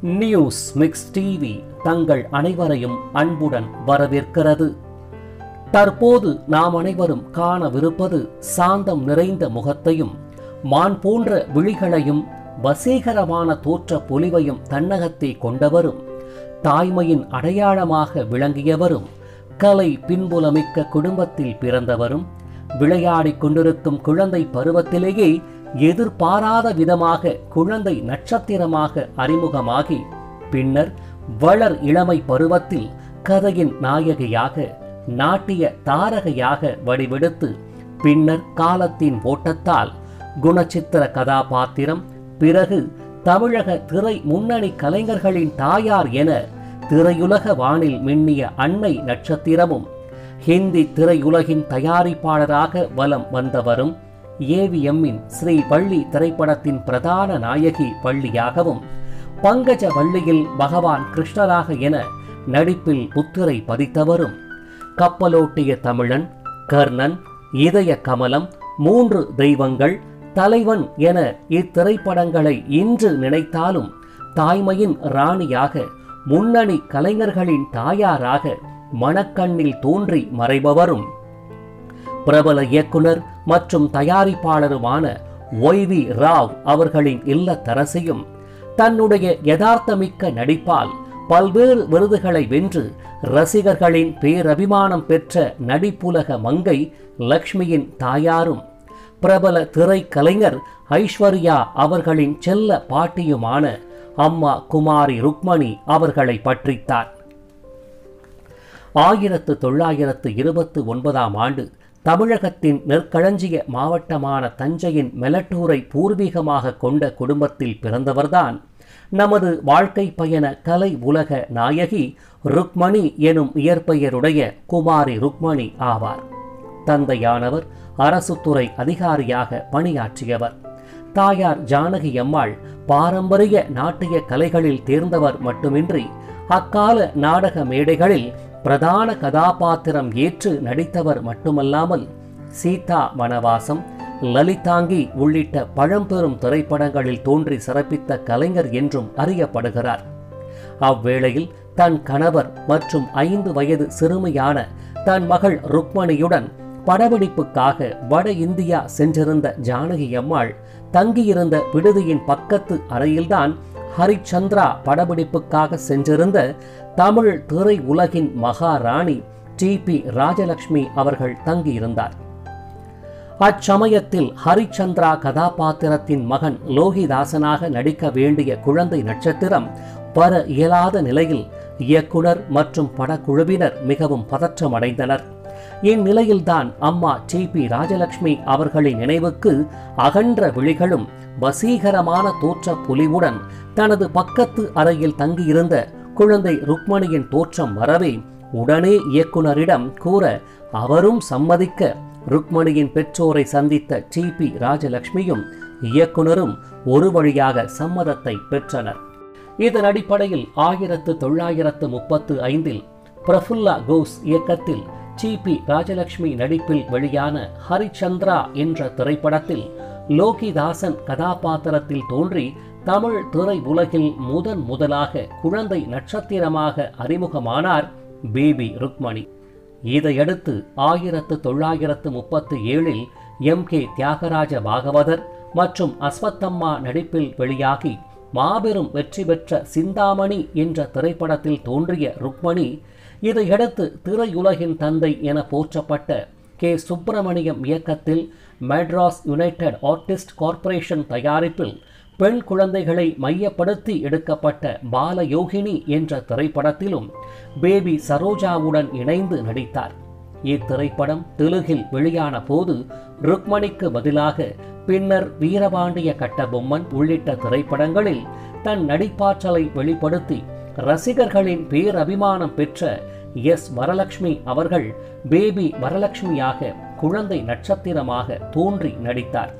news mix TV தங்கள் அனைவரையும் அன்புடன் வரவேற்கிறது தற்போது நாம் அனைவரும் காணவிருப்பது சாந்தம் நிறைந்த முகத்தையும் மான் போன்ற விழிகளையும் வசீகரமான தோற்ற பொலிவையும் தன்னகத்தே கொண்டவரும் தாய்மையின் அடையாளமாக விளங்கியவரும் கலை பின்புலமிக்க குடும்பத்தில் பிறந்தவரும் விளையாடிக் கொண்டிருக்கும் குழந்தை பருவத்திலேயே எதிர்பாராத விதமாக குழந்தை நட்சத்திரமாக அறிமுகமாகி பின்னர் வளர் இளமை பருவத்தில் கதையின் நாயகியாக நாட்டிய தாரகையாக வடிவெடுத்து பின்னர் காலத்தின் ஓட்டத்தால் குணச்சித்திர கதாபாத்திரம் பிறகு தமிழக திரை முன்னணி கலைஞர்களின் தாயார் என திரையுலக வானில் மின்னிய அன்னை நட்சத்திரமும் ஹிந்தி திரையுலகின் தயாரிப்பாளராக வலம் வந்தவரும் ஏவிஎம்மின் ஸ்ரீ வள்ளி திரைப்படத்தின் பிரதான நாயகி வள்ளியாகவும் பங்கஜ வள்ளியில் பகவான் கிருஷ்ணராக என நடிப்பில் முத்திரை பதித்தவரும் கப்பலோட்டிய தமிழன் கர்ணன் இதய கமலம் மூன்று தெய்வங்கள் தலைவன் என இத்திரைப்படங்களை இன்று நினைத்தாலும் தாய்மையின் ராணியாக முன்னணி கலைஞர்களின் தாயாராக மணக்கண்ணில் தோன்றி மறைபவரும் பிரபல இயக்குனர் மற்றும் தயாரிப்பாளருமான ஒய் வி ராவ் அவர்களின் இல்லத்தரசியும் தன்னுடைய யதார்த்தமிக்க நடிப்பால் பல்வேறு விருதுகளை வென்று ரசிகர்களின் பேரபிமானம் பெற்ற நடிப்புலக மங்கை லக்ஷ்மியின் தாயாரும் பிரபல திரைக்கலைஞர் ஐஸ்வர்யா அவர்களின் செல்ல பாட்டியுமான அம்மா குமாரி ருக்மணி அவர்களை பற்றித்தார் ஆயிரத்து தொள்ளாயிரத்து இருபத்து ஒன்பதாம் ஆண்டு தமிழகத்தின் நெற்களஞ்சிய மாவட்டமான தஞ்சையின் மெலட்டூரை பூர்வீகமாக கொண்ட குடும்பத்தில் பிறந்தவர்தான் நமது வாழ்க்கை பயண கலை உலக நாயகி ருக்மணி எனும் இயற்பெயருடைய குமாரி ருக்மணி ஆவார் தந்தையானவர் அரசு துறை அதிகாரியாக பணியாற்றியவர் தாயார் ஜானகி அம்மாள் பாரம்பரிய நாட்டிய கலைகளில் தேர்ந்தவர் மட்டுமின்றி அக்கால நாடக மேடைகளில் பிரதான கதாபாத்திரம் ஏற்று நடித்தவர் மட்டுமல்லாமல் சீதா வனவாசம் லலிதாங்கி உள்ளிட்ட பழம்பெரும் திரைப்படங்களில் தோன்றி சிறப்பித்த கலைஞர் என்றும் அறியப்படுகிறார் அவ்வேளையில் தன் கணவர் மற்றும் ஐந்து வயது சிறுமியான தன் மகள் ருக்மணியுடன் படப்பிடிப்புக்காக வட இந்தியா சென்றிருந்த ஜானகி அம்மாள் தங்கியிருந்த விடுதியின் பக்கத்து அறையில்தான் ஹரிச்சந்திரா படப்பிடிப்புக்காக சென்றிருந்த தமிழ் திரை உலகின் மகாராணி டி பி ராஜலட்சுமி அவர்கள் தங்கியிருந்தார் அச்சமயத்தில் ஹரிச்சந்திரா கதாபாத்திரத்தின் மகன் லோகிதாசனாக நடிக்க வேண்டிய குழந்தை நட்சத்திரம் வர இயலாத நிலையில் இயக்குனர் மற்றும் படக்குழுவினர் மிகவும் பதற்றமடைந்தனர் இந்நிலையில்தான் அம்மா டி பி ராஜலட்சுமி அவர்களின் நினைவுக்கு அகன்ற விழிகளும் வசீகரமான தோற்ற புலிவுடன் தனது பக்கத்து அறையில் தங்கியிருந்த குழந்தை ருக்மணியின் தோற்றம் வரவே உடனே இயக்குனரிடம் கூற அவரும் சம்மதிக்க ருக்மணியின் பெற்றோரை சந்தித்த டி பி ராஜலட்சுமியும் இயக்குனரும் ஒரு வழியாக சம்மதத்தை பெற்றனர் இதன் அடிப்படையில் ஆயிரத்து தொள்ளாயிரத்து முப்பத்து ஐந்தில் பிரஃபுல்லா கோஸ் இயக்கத்தில் டி பி ராஜலட்சுமி நடிப்பில் வெளியான ஹரிச்சந்திரா என்ற திரைப்படத்தில் லோகிதாசன் கதாபாத்திரத்தில் தோன்றி தமிழ் திரை உலகில் முதன் முதலாக குழந்தை நட்சத்திரமாக அறிமுகமானார் பேபி ருக்மணி இதையடுத்து ஆயிரத்து தொள்ளாயிரத்து முப்பத்து ஏழில் எம் கே தியாகராஜ பாகவதர் மற்றும் அஸ்வத்தம்மா நடிப்பில் வெளியாகி மாபெரும் வெற்றி பெற்ற சிந்தாமணி என்ற திரைப்படத்தில் தோன்றிய ருக்மணி இதையடுத்து திரையுலகின் தந்தை என போற்றப்பட்ட கே சுப்பிரமணியம் இயக்கத்தில் மெட்ராஸ் யுனைடெட் ஆர்டிஸ்ட் கார்ப்பரேஷன் தயாரிப்பில் பெண் குழந்தைகளை மையப்படுத்தி எடுக்கப்பட்ட பாலயோகினி என்ற திரைப்படத்திலும் பேபி சரோஜாவுடன் இணைந்து நடித்தார் இத்திரைப்படம் தெலுகில் வெளியான போது ருக்மணிக்கு பதிலாக பின்னர் வீரபாண்டிய கட்டபொம்மன் உள்ளிட்ட திரைப்படங்களில் தன் நடிப்பாற்றலை வெளிப்படுத்தி ரசிகர்களின் பேரபிமானம் பெற்ற எஸ் வரலட்சுமி அவர்கள் பேபி வரலட்சுமியாக குழந்தை நட்சத்திரமாக தோன்றி நடித்தார்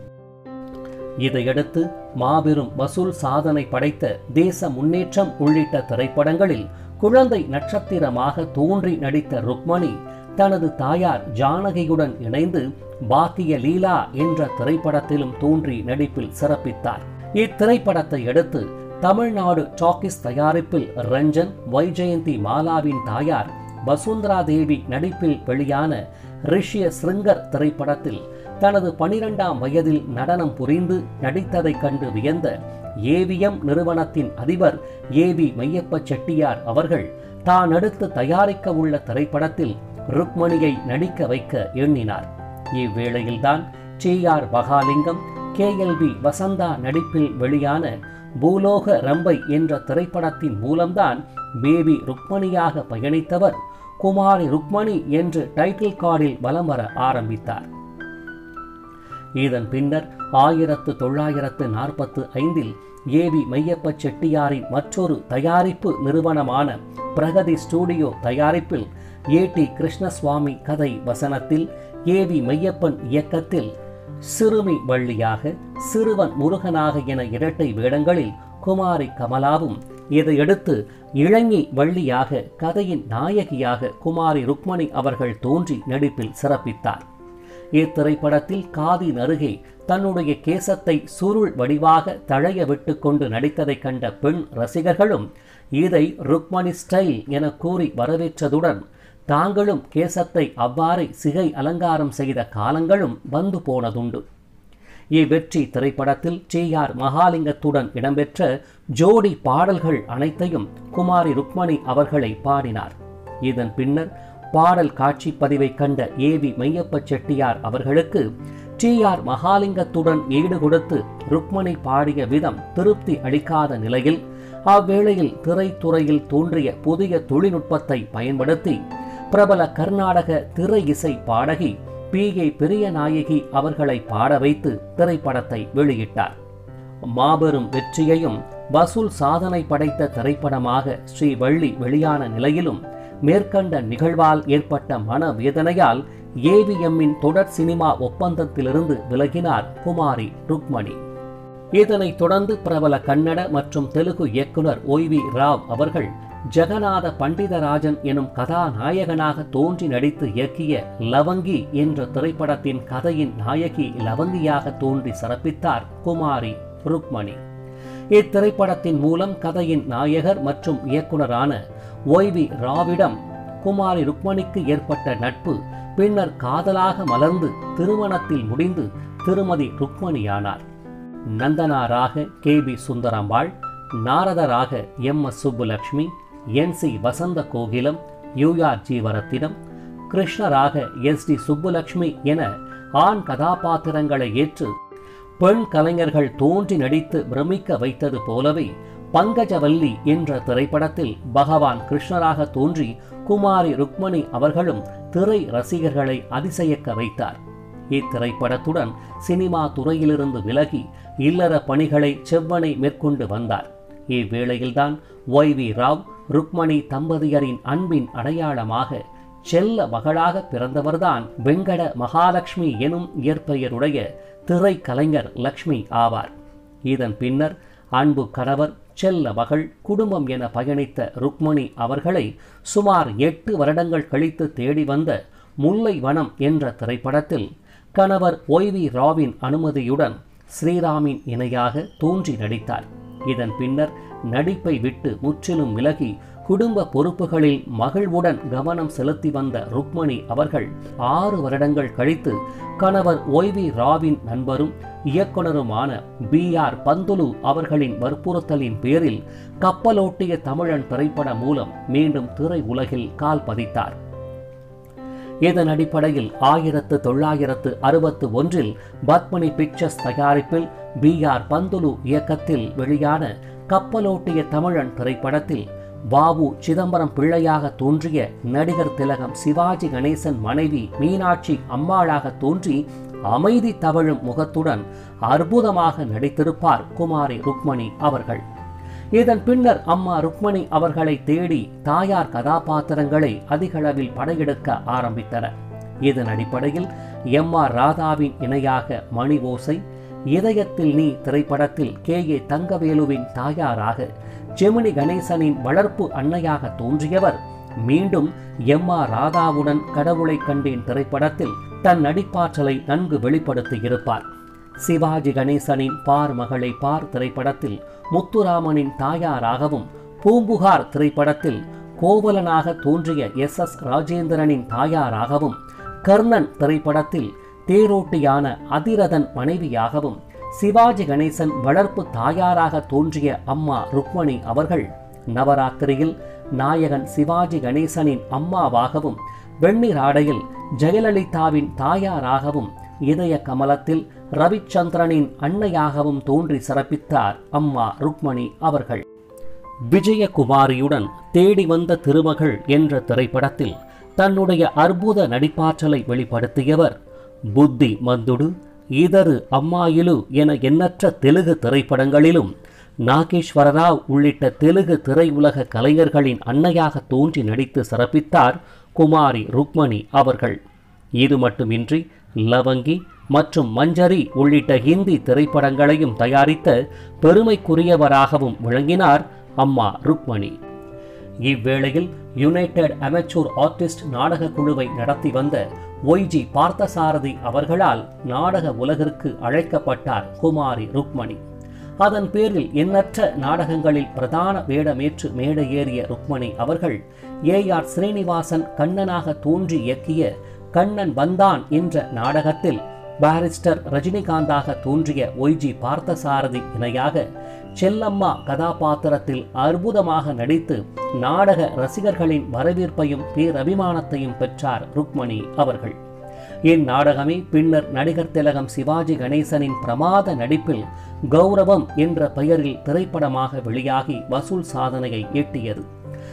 இதையடுத்து மாபெரும் வசூல் சாதனை படைத்த தேச முன்னேற்றம் உள்ளிட்ட திரைப்படங்களில் குழந்தை நட்சத்திரமாக தோன்றி நடித்த ருக்மணி தனது தாயார் ஜானகியுடன் இணைந்து பாக்கிய லீலா என்ற திரைப்படத்திலும் தோன்றி நடிப்பில் சிறப்பித்தார் இத்திரைப்படத்தை அடுத்து தமிழ்நாடு டாக்கிஸ் தயாரிப்பில் ரஞ்சன் வைஜெயந்தி மாலாவின் தாயார் வசுந்தரா தேவி நடிப்பில் வெளியான ரிஷிய சிருங்கர் திரைப்படத்தில் தனது பனிரெண்டாம் வயதில் நடனம் புரிந்து நடித்ததைக் கண்டு வியந்த ஏவிஎம் நிறுவனத்தின் அதிபர் ஏவி மையப்ப செட்டியார் அவர்கள் தான் அடுத்து தயாரிக்க உள்ள திரைப்படத்தில் ருக்மணியை நடிக்க வைக்க எண்ணினார் இவ்வேளையில்தான் T R Mahalingam K L V Vasantha நடிப்பில் வெளியான பூலோக ரம்பை என்ற திரைப்படத்தின் மூலம்தான் பேபி ருக்மணியாக பயணித்தவர் குமாரி ருக்மணி என்று டைட்டில் கார்டில் வலம் வர ஆரம்பித்தார் இதன் பின்னர் ஆயிரத்து தொள்ளாயிரத்து நாற்பத்து ஐந்தில் ஏவி மையப்ப செட்டியாரின் மற்றொரு தயாரிப்பு நிறுவனமான பிரகதி ஸ்டூடியோ தயாரிப்பில் ஏ டி கிருஷ்ணசுவாமி கதை வசனத்தில் ஏவி மையப்பன் இயக்கத்தில் சிறுமி வள்ளியாக சிறுவன் முருகனாக என இரட்டை வேடங்களில் குமாரி கமலாவும் இதையடுத்து இளங்கி வள்ளியாக கதையின் நாயகியாக குமாரி ருக்மணி அவர்கள் தோன்றி நடிப்பில் சிறப்பித்தார் இத்திரைப்படத்தில் காதி நருகே தன்னுடைய கேசத்தை சுருள் வடிவாக தழைய விட்டு கொண்டு நடித்ததைக் கண்ட பெண் ரசிகர்களும் இதை ருக்மணி ஸ்டைல் என கூறி வரவேற்றதுடன் தாங்களும் கேசத்தை அவ்வாறே சிகை அலங்காரம் செய்த காலங்களும் வந்து போனதுண்டு இவ்வெற்றி திரைப்படத்தில் டி ஆர் மகாலிங்கத்துடன் இடம்பெற்ற ஜோடி பாடல்கள் அனைத்தையும் குமாரி ருக்மணி அவர்களை பாடினார் இதன் பின்னர் பாடல் காட்சி பதிவை கண்ட ஏவி மையப்ப செட்டியார் அவர்களுக்கு டி ஆர் மகாலிங்கத்துடன் ஈடு கொடுத்து ருக்மணி பாடிய விதம் திருப்தி அளிக்காத நிலையில் அவ்வேளையில் திரைத்துறையில் தோன்றிய புதிய தொழில்நுட்பத்தை பயன்படுத்தி பிரபல கர்நாடக திரை இசை பாடகி பி ஏ பெரியநாயகி அவர்களை பாட வைத்து திரைப்படத்தை வெளியிட்டார் மாபெரும் வெற்றியையும் வசூல் சாதனை படைத்த திரைப்படமாக ஸ்ரீ வள்ளி வெளியான நிலையிலும் மேற்கண்ட நிகழ்வால் ஏற்பட்ட மனவேதனையால் ஏவிஎம்மின் தொடர் சினிமா ஒப்பந்தத்திலிருந்து விலகினார் குமாரி ருக்மணி இதனைத் தொடர்ந்து பிரபல கன்னட மற்றும் தெலுங்கு இயக்குனர் ஒய் வி ராவ் அவர்கள் ஜெகநாத பண்டிதராஜன் எனும் கதாநாயகனாக தோன்றி நடித்து இயக்கிய லவங்கி என்ற திரைப்படத்தின் கதையின் நாயகி லவங்கியாக தோன்றி சிறப்பித்தார் குமாரி ருக்மணி இத்திரைப்படத்தின் மூலம் கதையின் நாயகர் மற்றும் இயக்குனரான ஒய் வி ராவிடம் குமாரி ருக்மணிக்கு ஏற்பட்ட நட்பு பின்னர் காதலாக மலர்ந்து திருமணத்தில் முடிந்து திருமதி ருக்மணியானார் நந்தனாராக கே பி சுந்தரம்பாள் நாரதராக M S Subbulakshmi N C Vasantha Kokilam U R Jeevarathinam கிருஷ்ணராக எஸ் டி சுப்புலட்சுமி என ஆண் கதாபாத்திரங்களை ஏற்று பெண் கலைஞர்கள் தோன்றி நடித்து பிரமிக்க வைத்தது போலவே பங்கஜவல்லி என்ற திரைப்படத்தில் பகவான் கிருஷ்ணராக தோன்றி குமாரி ருக்மணி அவர்களும் திரை ரசிகர்களை அதிசயக்க வைத்தார் இத்திரைப்படத்துடன் சினிமா துறையிலிருந்து விலகி இல்லற பணிகளை செவ்வனை மேற்கொண்டு வந்தார் இவ்வேளையில்தான் ஒய் வி ராவ் ருக்மணி தம்பதியரின் அன்பின் அடையாளமாக செல்ல மகளாக பிறந்தவர்தான் வெங்கட மகாலட்சுமி எனும் இயற்பெயருடைய திரை கலைஞர் லக்ஷ்மி ஆவார் இதன் பின்னர் அன்பு கணவர் செல்ல மகள் குடும்பம் என பயணித்த ருக்மணி அவர்களை சுமார் எட்டு வருடங்கள் கழித்து தேடி வந்த முல்லை வனம் என்ற திரைப்படத்தில் கணவர் ஒய் வி ராவின் அனுமதியுடன் ஸ்ரீராமின் இணையாக தோன்றி நடித்தார் இதன் பின்னர் நடிப்பை விட்டு முற்றிலும் விலகி குடும்ப பொறுப்புகளில் மகிழ்வுடன் கவனம் செலுத்தி வந்த ருக்மணி அவர்கள் ஆறு வருடங்கள் கழித்து கணவர் ஒய் வி ராவின் நண்பரும் இயக்குனருமான பி ஆர் பந்துலு அவர்களின் வற்புறுத்தலின் பேரில் கப்பலோட்டிய தமிழன் திரைப்படம் மூலம் மீண்டும் திரை உலகில் கால் பதித்தார் இதன் அடிப்படையில் ஆயிரத்து தொள்ளாயிரத்து அறுபத்து ஒன்றில் பத்மனி பிக்சர்ஸ் தயாரிப்பில் பி ஆர் பந்துலு இயக்கத்தில் வெளியான கப்பலோட்டிய தமிழன் திரைப்படத்தில் வாவு சிதம்பரம் பிள்ளையாக தோன்றிய நடிகர் திலகம் சிவாஜி கணேசன் மனைவி மீனாட்சி அம்மாளாக தோன்றி அமைதி தவழும் முகத்துடன் அற்புதமாக நடித்திருப்பார் குமாரி ருக்மணி அவர்கள் இதன் பின்னர் அம்மா ருக்மணி அவர்களை தேடி தாயார் கதாபாத்திரங்களை அதிகளவில் படையெடுக்க ஆரம்பித்தனர் இதன் அடிப்படையில் எம் ஆர் ராதாவின் இணையாக மணி ஓசை இதயத்தில் நீ திரைப்படத்தில் கே ஏ தங்கவேலுவின் தாயாராக ஜெமினி கணேசனின் வளர்ப்பு அன்னையாக தோன்றியவர் மீண்டும் எம் ஆர் ராதாவுடன் கடவுளை கண்டேன் திரைப்படத்தில் தன் நடிப்பாற்றலை நன்கு வெளிப்படுத்தியிருப்பார் சிவாஜி கணேசனின் பார் மகளை பார் திரைப்படத்தில் முத்துராமனின் தாயாராகவும் பூம்புகார் திரைப்படத்தில் கோவலனாக தோன்றிய எஸ் எஸ் ராஜேந்திரனின் தாயாராகவும் கர்ணன் திரைப்படத்தில் தேரோட்டியான அதிரதன் மனைவியாகவும் சிவாஜி கணேசன் வளர்ப்பு தாயாராக தோன்றிய அம்மா ருக்மணி அவர்கள் நவராத்திரியில் நாயகன் சிவாஜி கணேசனின் அம்மாவாகவும் வெண்ணிராடையில் ஜெயலலிதாவின் தாயாராகவும் இதய கமலத்தில் ரவிச்சந்திரனின் அன்னையாகவும் தோன்றி சிறப்பித்தார் அம்மா ருக்மணி அவர்கள் விஜயகுமாரியுடன் தேடி வந்த திருமகள் என்ற திரைப்படத்தில் தன்னுடைய அற்புத நடிப்பாற்றலை வெளிப்படுத்தியவர் புத்தி மந்துடு இதரு அம்மாயிலு என எண்ணற்ற தெலுங்கு திரைப்படங்களிலும் நாகேஸ்வர ராவ் உள்ளிட்ட தெலுங்கு திரையுலக கலைஞர்களின் அன்னையாக தோன்றி நடித்து சிறப்பித்தார் குமாரி ருக்மணி அவர்கள் இது மட்டுமின்றி லவங்கி மற்றும் மஞ்சரி உள்ளிட்ட ஹிந்தி திரைப்படங்களையும் தயாரித்த பெருமைக்குரியவராகவும் விளங்கினார் அம்மா ருக்மணி இவ்வேளையில் யுனைடெட் அமெச்சூர் ஆர்டிஸ்ட் நாடக குழுவை நடத்தி வந்த ஒய்ஜி பார்த்தசாரதி அவர்களால் நாடக உலகிற்கு அழைக்கப்பட்டார் குமாரி ருக்மணி அதன் பேரில் எண்ணற்ற நாடகங்களில் பிரதான வேடமேற்று மேடை ஏறிய ருக்மணி அவர்கள் ஏ ஆர் ஸ்ரீனிவாசன் கண்ணனாக தோன்றி இயக்கிய கண்ணன் வந்தான் என்ற நாடகத்தில் பாரிஸ்டர் ரஜினிகாந்தாக தோன்றிய ஒய்ஜி பார்த்தசாரதி இணையாக செல்லம்மா கதாபாத்திரத்தில் அற்புதமாக நடித்து நாடக ரசிகர்களின் வரவேற்பையும் பேரபிமானத்தையும் பெற்றார் ருக்மணி அவர்கள் இந்நாடகமே பின்னர் நடிகர் திலகம் சிவாஜி கணேசனின் பிரமாத நடிப்பில் கௌரவம் என்ற பெயரில் திரைப்படமாக வெளியாகி வசூல் சாதனையை எட்டியது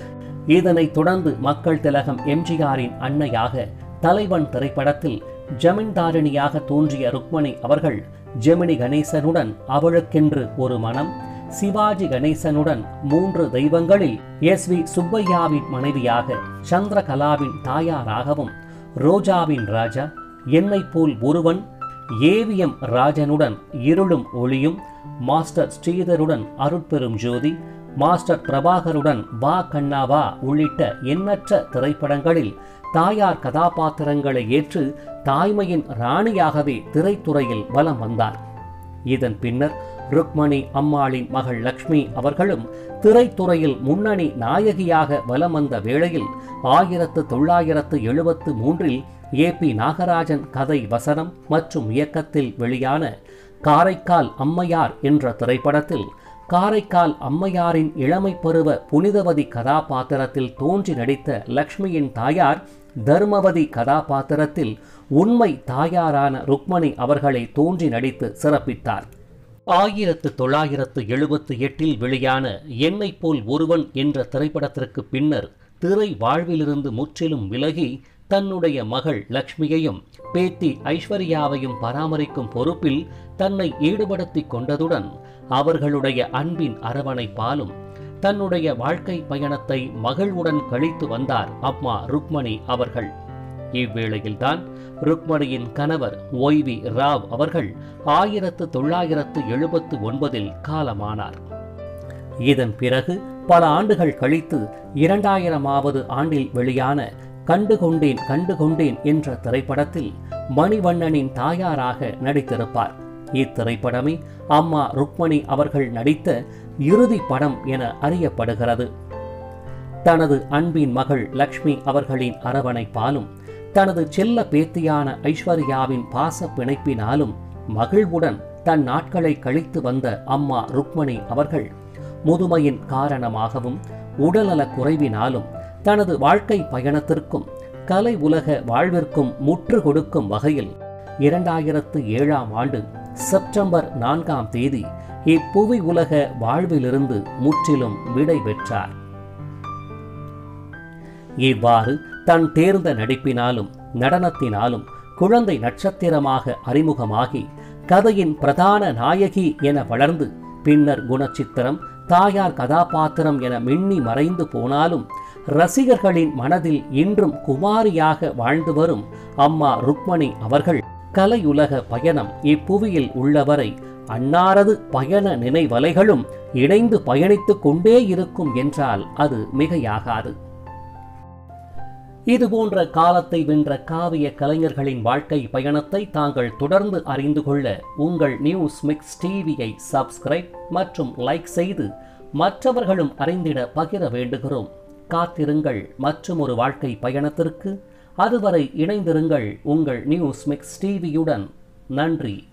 இதனைத் தொடர்ந்து மக்கள் திலகம் எம்ஜிஆரின் அன்னையாக தலைவன் திரைப்படத்தில் ஜமீன்தாரிணியாக தோன்றிய ருக்மணி அவர்கள் ஜெமினி கணேசனுடன் அவளுக்கென்று ஒரு மனம் சிவாஜி கணேசனுடன் மூன்று தெய்வங்களில் எஸ் வி சுப்பையாவின் மனைவியாக சந்திரகலாவின் தாயாராகவும் ரோஜாவின் ராஜா என்னை போல் ஒருவன் ஏவிஎம் ராஜனுடன் இருளும் ஒளியும் மாஸ்டர் ஸ்ரீதருடன் அருட்பெரும் ஜோதி மாஸ்டர் பிரபாகருடன் வா கண்ணா வா உள்ளிட்ட எண்ணற்ற திரைப்படங்களில் தாயார் கதாபாத்திரங்களை ஏற்று தாய்மையின் ராணியாகவே திரைத்துறையில் வலம் வந்தார் இதன் பின்னர் ருக்மணி அம்மாளின் மகள் லக்ஷ்மி அவர்களும் திரைத்துறையில் முன்னணி நாயகியாக வலம் வந்த வேளையில் ஆயிரத்து தொள்ளாயிரத்து எழுபத்து மூன்றில் ஏ பி நாகராஜன் கதை வசனம் மற்றும் இயக்கத்தில் வெளியான காரைக்கால் அம்மையார் என்ற திரைப்படத்தில் காரைக்கால் அம்மையாரின் இளமை பருவ புனிதவதி கதாபாத்திரத்தில் தோன்றி நடித்த லக்ஷ்மியின் தாயார் தர்மவதி கதாபாத்திரத்தில் உண்மை தாயாரான ருக்மணி அவர்களை தோன்றி நடித்து சிறப்பித்தார் ஆயிரத்து தொள்ளாயிரத்து எழுபத்து எட்டில் வெளியான என்னை போல் ஒருவன் என்ற திரைப்படத்திற்கு பின்னர் திரை வாழ்விலிருந்து முற்றிலும் விலகி தன்னுடைய மகள் லக்ஷ்மியையும் பேத்தி ஐஸ்வர்யாவையும் பராமரிக்கும் பொறுப்பில் தன்னை ஈடுபடுத்திக் கொண்டதுடன் அவர்களுடைய அன்பின் அரவணைப்பாலும் தன்னுடைய வாழ்க்கை பயணத்தை மகிழ்வுடன் கழித்து வந்தார் அம்மா ருக்மணி அவர்கள் இவ்வேளையில்தான் ருக்மணியின் கணவர் ஒய் வி ராவ் அவர்கள் ஆயிரத்து தொள்ளாயிரத்து எழுபத்து ஒன்பதில் காலமானார் இதன் பிறகு பல ஆண்டுகள் கழித்து இரண்டாயிரமாவது ஆண்டில் வெளியான கண்டுகொண்டேன் கண்டுகொண்டேன் என்ற திரைப்படத்தில் மணிவண்ணனின் தாயாராக நடித்திருப்பார் இத்திரைப்படமே அம்மா ருக்மணி அவர்கள் நடித்த இறுதி படம் என அறியப்படுகிறது தனது அன்பின் மகள் லக்ஷ்மி அவர்களின் அரவணைப்பாலும் தனது செல்ல பேத்தியான ஐஸ்வர்யாவின் பாச பிணைப்பினாலும் மகிழ்வுடன் தன் நாட்களை கழித்து வந்த அம்மா ருக்மணி அவர்கள் முதுமையின் காரணமாகவும் உடல்நலக் குறைவினாலும் தனது வாழ்க்கை பயணத்திற்கும் கலை உலக வாழ்விற்கும் முற்று கொடுக்கும் வகையில் இரண்டாயிரத்து ஏழாம் ஆண்டு செப்டம்பர் நான்காம் தேதி இப்புவி உலக வாழ்விலிருந்து முற்றிலும் விடை பெற்றார் இவ்வாறு தன் தேர்ந்த நடிப்பினாலும் நடனத்தினாலும் குழந்தை நட்சத்திரமாக அறிமுகமாகி கதையின் பிரதான நாயகி என வளர்ந்து பின்னர் குணச்சித்திரம் தாயார் கதாபாத்திரம் என மின்னி மறைந்து போனாலும் ரசிகர்களின் மனதில் இன்றும் குமாரியாக வாழ்ந்து வரும் அம்மா ருக்மணி அவர்கள் கலையுலக பயணம் இப்புவியில் உள்ளவரை அன்னாரது பயண நினைவலைகளும் இணைந்து பயணித்துக் கொண்டே இருக்கும் என்றால் அது மிகையாகாது இதுபோன்ற காலத்தை வென்ற காவிய கலைஞர்களின் வாழ்க்கை பயணத்தை தாங்கள் தொடர்ந்து அறிந்து கொள்ள உங்கள் நியூஸ் மிக்ஸ் டிவியை சப்ஸ்கிரைப் மற்றும் லைக் செய்து மற்றவர்களும் அறிந்திட பகிர வேண்டுகிறோம் காத்திருங்கள் மற்றும் ஒரு வாழ்க்கை பயணத்திற்கு அதுவரை இணைந்திருங்கள் உங்கள் நியூஸ் மிக்ஸ் டிவியுடன் நன்றி